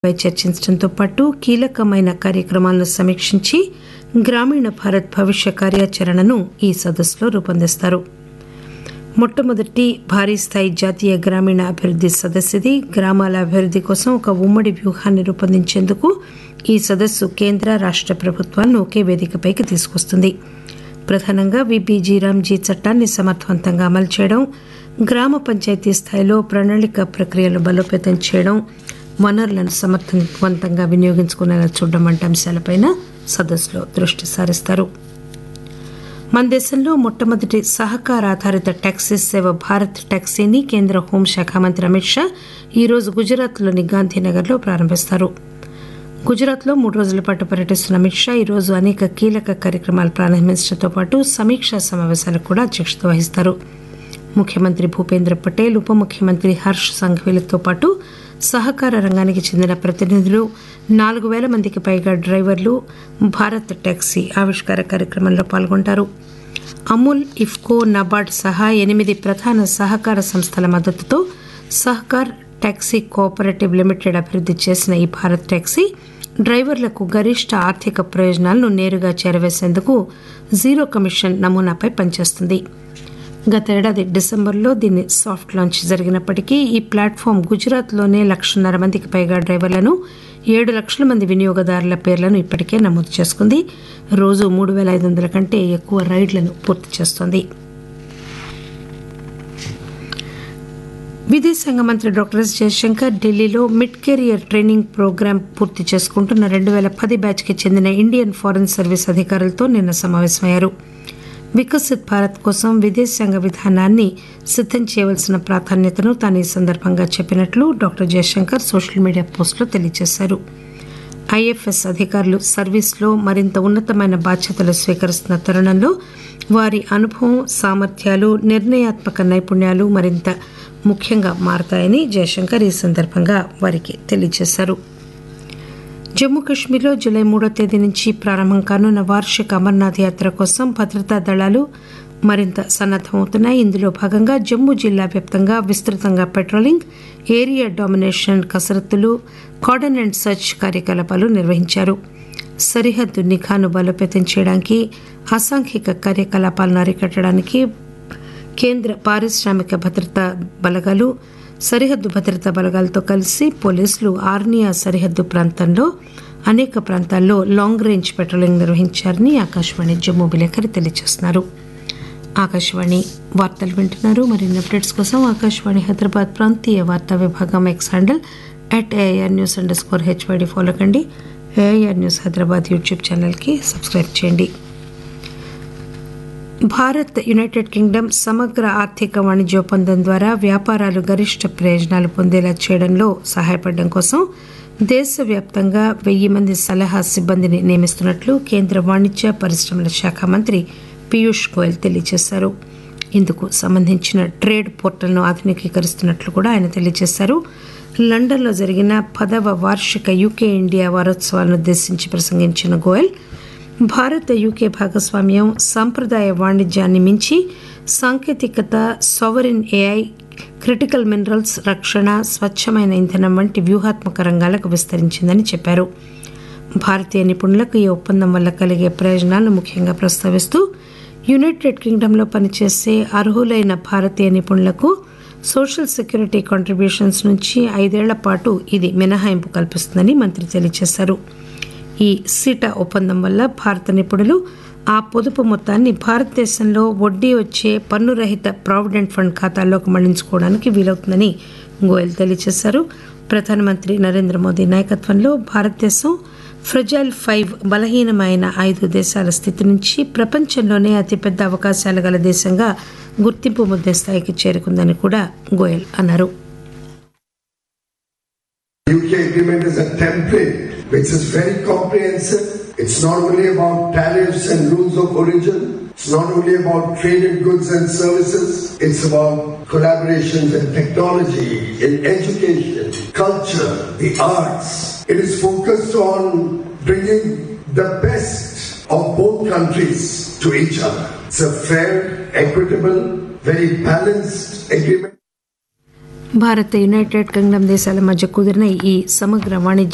పై చర్చించడంతో పాటు కీలకమైన కార్యక్రమాలను సమీక్షించి గ్రామీణ భారత్ భవిష్య కార్యాచరణను ఈ సదస్సులో రూపొందిస్తారు మొట్టమొదటి భారీ స్థాయి జాతీయ గ్రామీణ అభివృద్ది సదస్సు ఇది గ్రామాల అభివృద్ది కోసం ఒక ఉమ్మడి వ్యూహాన్ని రూపొందించేందుకు ఈ సదస్సు కేంద్ర రాష్ట ప్రభుత్వాలను ఒకే వేదికపైకి తీసుకొస్తుంది ప్రధానంగా విబీజీ రామ్జీ చట్టాన్ని సమర్థవంతంగా అమలు చేయడం గ్రామ పంచాయతీ స్థాయిలో ప్రణాళిక ప్రక్రియలు బలోపేతం చేయడం వనరులను సమర్థవంతంగా వినియోగించుకునేలా చూడడం వంటి అంశాలపైన సదస్సులో దృష్టి సారిస్తారు మన దేశంలో మొట్టమొదటి సహకార ఆధారిత టాక్సీ సేవ భారత్ టాక్సీని కేంద్ర హోంశాఖ మంత్రి అమిత్ షా ఈరోజు గుజరాత్లోని గాంధీనగర్లో ప్రారంభిస్తారు గుజరాత్లో మూడు రోజుల పాటు పర్యటిస్తున్న అమిత్ షా ఈరోజు అనేక కీలక కార్యక్రమాలు ప్రారంభించడంతో పాటు సమీక్షా సమావేశాలకు కూడా అధ్యక్షత వహిస్తారు ముఖ్యమంత్రి భూపేంద్ర పటేల్ ఉప ముఖ్యమంత్రి హర్ష్ సంఘవీలతో పాటు సహకార రంగానికి చెందిన ప్రతినిధులు నాలుగు వేల మందికి పైగా డ్రైవర్లు భారత్ టాక్సీ ఆవిష్కార కార్యక్రమంలో పాల్గొంటారు అమూల్ ఇఫ్కో నబార్డ్ సహా ఎనిమిది ప్రధాన సహకార సంస్థల మద్దతుతో సహకార్ టాక్సీ కోఆపరేటివ్ లిమిటెడ్ అభివృద్ది చేసిన ఈ భారత్ టాక్సీ డ్రైవర్లకు గరిష్ట ఆర్థిక ప్రయోజనాలను నేరుగా చేరవేసేందుకు జీరో కమిషన్ నమూనాపై పనిచేస్తుంది గత ఏడాది డిసెంబర్లో దీన్ని సాఫ్ట్ లాంచ్ జరిగినప్పటికీ ఈ ప్లాట్ఫామ్ గుజరాత్లోనే లక్షన్నర మందికి పైగా డ్రైవర్లను ఏడు లక్షల మంది వినియోగదారుల పేర్లను ఇప్పటికే నమోదు చేసుకుంది రోజు మూడు వేల ఐదు వందల కంటే ఎక్కువ రైడ్లను పూర్తి చేస్తోంది విదేశాంగ మంత్రి డాక్టర్ ఎస్ జయశంకర్ ఢిల్లీలో మిడ్ కెరియర్ ట్రైనింగ్ ప్రోగ్రాం పూర్తి చేసుకుంటున్న రెండు వేల పది బ్యాచ్కి చెందిన ఇండియన్ ఫారెన్ సర్వీస్ అధికారులతో నిన్న సమావేశమయ్యారు వికసిత్ భారత్ కోసం విదేశాంగ విధానాన్ని సిద్దం చేయవలసిన ప్రాధాన్యతను తాను ఈ సందర్భంగా చెప్పినట్లు డాక్టర్ జయశంకర్ సోషల్ మీడియా పోస్టులో తెలియజేశారు ఐఎఫ్ఎస్ అధికారులు సర్వీస్లో మరింత ఉన్నతమైన బాధ్యతలు స్వీకరిస్తున్న తరుణంలో వారి అనుభవం సామర్థ్యాలు నిర్ణయాత్మక నైపుణ్యాలు మరింత ముఖ్యంగా మారతాయని జయశంకర్ ఈ సందర్భంగా వారికి తెలియజేశారు జమ్మూ కాశ్మీర్లో జూలై మూడో తేదీ నుంచి ప్రారంభం కానున్న వార్షిక అమర్నాథ్ యాత్ర కోసం భద్రతా దళాలు మరింత సన్నద్దమవుతున్నాయి ఇందులో భాగంగా జమ్మూ జిల్లా వ్యాప్తంగా విస్తృతంగా పెట్రోలింగ్ ఏరియా డామినేషన్ కసరత్తులు కార్డన్ అండ్ సర్చ్ కార్యకలాపాలు నిర్వహించారు సరిహద్దు నిఘాను బలోపేతం చేయడానికి అసాంఘిక కార్యకలాపాలను అరికట్టడానికి కేంద్ర పారిశ్రామిక భద్రతా బలగాలు సరిహద్దు భద్రతా బలగాలతో కలిసి పోలీసులు ఆర్నియా సరిహద్దు ప్రాంతంలో అనేక ప్రాంతాల్లో లాంగ్ రేంజ్ పెట్రోలింగ్ నిర్వహించారని ఆకాశవాణి జమ్మూ విలేకరి తెలియజేస్తున్నారు ఆకాశవాణి వార్తలు వింటున్నారు మరిన్ని అప్డేట్స్ కోసం ఆకాశవాణి హైదరాబాద్ ప్రాంతీయ వార్తా విభాగం X handle at AIR news underscore HYD follow కండి ఏఐఆర్ న్యూస్ హైదరాబాద్ యూట్యూబ్ ఛానల్కి సబ్స్క్రైబ్ చేయండి భారత్ యునైటెడ్ కింగ్డమ్ సమగ్ర ఆర్థిక వాణిజ్య ఒప్పందం ద్వారా వ్యాపారాలు గరిష్ట ప్రయోజనాలు పొందేలా చేయడంలో సహాయపడడం కోసం దేశవ్యాప్తంగా వెయ్యి మంది సలహా సిబ్బందిని నియమిస్తున్నట్లు కేంద్ర వాణిజ్య పరిశ్రమల శాఖ మంత్రి పీయూష్ గోయల్ తెలియజేశారు ఇందుకు సంబంధించిన ట్రేడ్ పోర్టల్ను ఆధునికీకరిస్తున్నట్లు కూడా ఆయన తెలియజేశారు లండన్లో జరిగిన పదవ వార్షిక యూకే ఇండియా వారోత్సవాలను ఉద్దేశించి ప్రసంగించిన గోయల్ భారత యూకే భాగస్వామ్యం సాంప్రదాయ వాణిజ్యాన్ని మించి సాంకేతికత సావరిన్ ఏఐ క్రిటికల్ మినరల్స్ రక్షణ స్వచ్ఛమైన ఇంధనం వంటి వ్యూహాత్మక రంగాలకు విస్తరించిందని చెప్పారు భారతీయ నిపుణులకు ఈ ఒప్పందం వల్ల కలిగే ప్రయోజనాలను ముఖ్యంగా ప్రస్తావిస్తూ యునైటెడ్ కింగ్డమ్లో పనిచేసే అర్హులైన భారతీయ నిపుణులకు సోషల్ సెక్యూరిటీ కాంట్రిబ్యూషన్స్ నుంచి ఐదేళ్ల పాటు ఇది మినహాయింపు కల్పిస్తుందని మంత్రి తెలియజేశారు ఈ సీటా ఒప్పందం వల్ల భారత నిపుణులు ఆ పొదుపు మొత్తాన్ని భారతదేశంలో వడ్డీ వచ్చే పన్నురహిత ప్రావిడెంట్ ఫండ్ ఖాతాల్లోకి మళ్లించుకోవడానికి వీలవుతుందని గోయల్ తెలియజేశారు ప్రధానమంత్రి నరేంద్ర మోదీ నాయకత్వంలో భారతదేశం ఫ్రెజైల్ ఫైవ్ బలహీనమైన ఐదు దేశాల స్థితి నుంచి ప్రపంచంలోనే అతిపెద్ద అవకాశాలు గల దేశంగా గుర్తింపు ముద్దే స్థాయికి చేరుకుందని కూడా గోయల్ అన్నారు UK agreement is a template which is very comprehensive. It's not only about tariffs and rules of origin. It's not only about traded goods and services. It's about collaborations in technology, in education, culture, the arts. It is focused on bringing the best of both countries to each other. It's a fair, equitable, very balanced agreement. Bharat United Kingdom దేశాల మధ్య కుదిరిన ఈ సమగ్ర వాణిజ్య